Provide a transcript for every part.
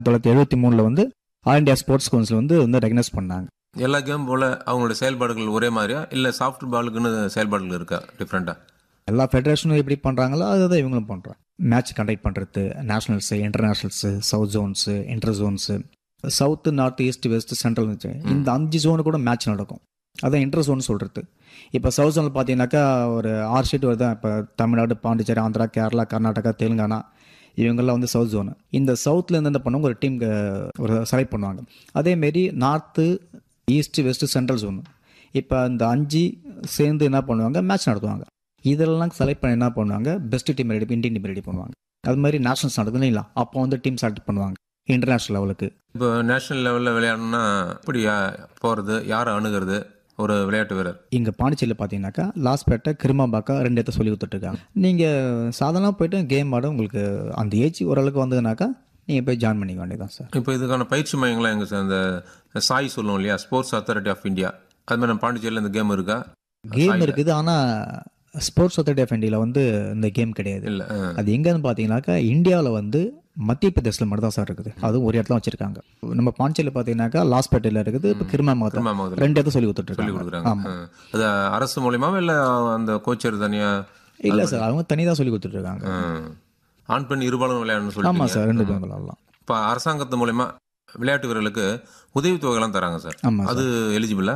தொள்ளாயிரத்தி எழுபத்தி மூணில் வந்து ஆல் இண்டியா ஸ்போர்ட்ஸ் கவுன்சில் வந்து வந்து ரெகனைஸ் பண்ணாங்க எல்லா கேம் போல அவங்களோட செயல்பாடுகள் ஒரே மாதிரியா இல்ல சாஃப்ட் பாலுக்குன்னு செயல்பாடுகள் இருக்கா டிஃப்ரெண்டா எல்லா ஃபெடரேஷனும் எப்படி பண்ணுறாங்களோ அதை தான் இவங்களும் பண்ணுறாங்க மேட்ச் கண்டக்ட் பண்ணுறது nationals internationals south zones inter zones south north east west central இருந்துச்சு இந்த அஞ்சு ஜோனு கூட மேட்ச் நடக்கும் அதான் இன்டர் ஜோன் சொல்கிறது இப்போ சவுத் ஜோனில் பார்த்தீங்கன்னாக்கா ஒரு ஆறு ஸ்டேட் வருது இப்போ தமிழ்நாடு பாண்டிச்சேரி ஆந்திரா கேரளா கர்நாடகா தெலுங்கானா இவங்கெல்லாம் வந்து சவுத் ஜோனு இந்த சவுத்லேருந்து என்ன பண்ணுவாங்க ஒரு டீம் ஒரு செலக்ட் பண்ணுவாங்க அதேமாரி north east west central zone இப்போ இந்த அஞ்சு சேர்ந்து என்ன பண்ணுவாங்க மேட்ச் நடத்துவாங்க இதெல்லாம் செலக்ட் பண்ணி என்ன பண்ணுவாங்க best team ready Indian team ready பண்ணுவாங்க அது மாதிரி நேஷனல்ஸ் நடக்குது இல்லைங்களா அப்போ வந்து டீம் செலக்ட் பண்ணுவாங்க இன்டர்நேஷனல் லெவலுக்கு இப்போ நேஷனல் லெவல்ல விளையாடணும்னா எப்படி யா- போறது யாரை அணுகிறது ஒரு விளையாட்டு வீரர் இங்கே பாண்டிச்சேரியில் பார்த்தீங்கன்னாக்கா லாஸ்பேட்டை கிருமாபாக்கா ரெண்டு இடத்த சொல்லி கொடுத்துட்ருக்காங்க நீங்கள் சாதாரணமாக போயிட்டு கேம் ஆட உங்களுக்கு அந்த ஏஜ் ஓரளவுக்கு வந்ததுனாக்கா நீங்கள் போய் ஜாயின் பண்ணிக்க வேண்டியதான் சார் இப்போ இதுக்கான பயிற்சி மையங்கள்லாம் எங்க சார் இந்த சாய் சொல்லுவோம் இல்லையா ஸ்போர்ட்ஸ் அத்தாரிட்டி ஆஃப் இந்தியா அது மாதிரி நம்ம பாண்டிச்சேரியில் இந்த கேம் இருக்கா கேம் இருக்குது ஆனால் ஸ்போர்ட்ஸ் அத்தாரிட்டி ஆஃப் இந்தியாவில் வந்து இந்த கேம் கிடையாது இல்ல ஆ. அது எங்கன்னு பார்த்தீங்கன்னாக்கா இந்தியாவில் வந்து மத்திய பிரதேசில் மட்டும் தான் சார் இருக்குது அதுவும் ஒரு இடத்துல வச்சிருக்காங்க நம்ம பாண்டிச்சேரியில் பார்த்தீங்கன்னாக்கா லாஸ்பேட்டையில் இருக்குது இப்போ கிருமாமகத்தில் திருமாமகத்தில் ரெண்டு இடத்த சொல்லி சொல்லி கொடுத்துட்ருக்காங்க கொடுக்குறாங்க ஆமாம் ஆ. அது அரசு மூலியமாவா இல்ல அந்த கோச்சர் தனியா இல்லை சார் அவங்க தனி தான் சொல்லி கொடுத்துட்ருக்காங்க ஆ. ஆண் பெண் இருபாலும் விளையாடணும்னு ஆமாம் சொல்லிட்டு சார் ரெண்டு பேரும் விளாட்லாம் இப்போ அரசாங்கத்து மூலயமா விளையாட்டு வீரர்களுக்கு உதவித்தொகைலாம் தராங்க சார் ஆமாம் அது எலிஜிபிளா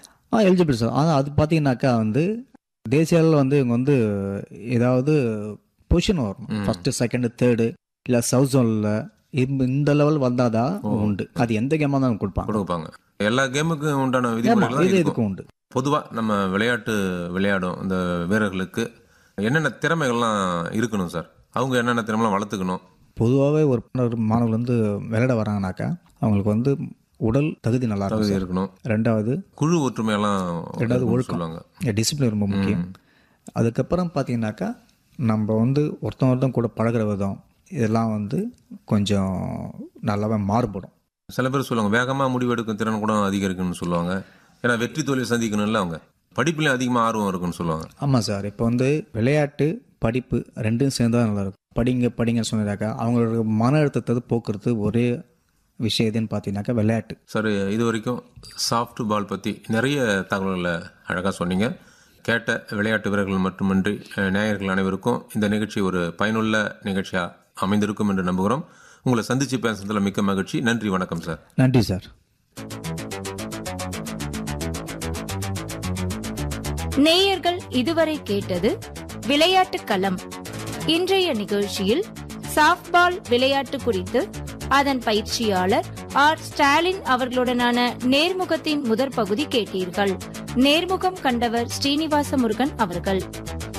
ஆ எலிஜிபிள் சார் ஆனால் அது பார்த்தீங்கன்னாக்கா வந்து தேசிய அளவில் வந்து இவங்க வந்து ஏதாவது பொசிஷன் வரணும் ஃபர்ஸ்ட் செகண்ட் தேர்டு இல்லை சவுத் ஜோனில் இந்த லெவல் வந்தாதான் உண்டு அது எந்த கேமாக இருந்தாலும் கொடுப்பாங்க கொடுப்பாங்க எல்லா கேமுக்கும் உண்டான ஆமா, விதிமுறைகள் தான் இது இருக்கும் இதுக்கும் உண்டு பொதுவா நம்ம விளையாட்டு விளையாடும் இந்த வீரர்களுக்கு என்னென்ன திறமைகள்லாம் இருக்கணும் சார் அவங்க என்னென்ன திறமைலாம் வளர்த்துக்கணும் பொதுவாகவே ஒரு ஒரு மாணவர்கள் வந்து விளையாட வராங்கனாக்கா அவங்களுக்கு வந்து உடல் தகுதி நல்லா இருக்கும் தகுதி சார். இருக்கணும் ரெண்டாவது குழு ஒற்றுமையெல்லாம் ரெண்டாவது இருக்கணும்னு ஒழுக்கம் சொல்லுவாங்க டிசிப்ளின் ரொம்ப முக்கியம் அதுக்கப்புறம் பார்த்தீங்கன்னாக்கா நம்ம வந்து ஒருத்தன் ஒருத்தன் கூட பழகுற விதம் இதெல்லாம் வந்து கொஞ்சம் நல்லாவே மாறுபடும் சில பேர் சொல்லுவாங்க வேகமா முடிவெடுக்கும் திறன் கூட அதிகரிக்கும்னு சொல்லுவாங்க ஏன்னா வெற்றி தோல்வி சந்திக்கணும்ல அவங்க படிப்புலயும் அதிகமா ஆர்வம் இருக்குன்னு சொல்லுவாங்க ஆமாம் சார் இப்போ வந்து விளையாட்டு படிப்பு ரெண்டும் சேர்ந்து தான் நல்லா இருக்கும் படிங்க படிங்க சொன்னதாக்கா அவங்களோட மன அழுத்தத்தை போக்குறது ஒரே விஷயம் எதுன்னு பார்த்தீங்கன்னாக்கா விளையாட்டு சார் இது வரைக்கும் சாஃப்ட் பால் பற்றி நிறைய தகவல்களை அழகாக சொன்னீங்க கேட்ட விளையாட்டு வீரர்கள் மட்டுமின்றி அஹ், நேயர்கள் அனைவருக்கும் இந்த நிகழ்ச்சி ஒரு பயனுள்ள நிகழ்ச்சியாக அமைந்திருக்கும் என்று நம்புகிறோம் உங்களை சந்திச்சு பேசுறதுல மிக்க மகிழ்ச்சி நன்றி வணக்கம் சார் நன்றி சார் நேயர்கள் இதுவரை கேட்டது விளையாட்டு களம் இன்றைய நிகழ்ச்சியில் சாஃப்ட்பால் விளையாட்டு குறித்து அதன் பயிற்சியாளர் ஆர் ஸ்டாலின் அவர்களுடனான நேர்முகத்தின் முதற் பகுதி கேட்டீர்கள் நேர்முகம் கண்டவர் ஸ்ரீனிவாச முருகன் அவர்கள்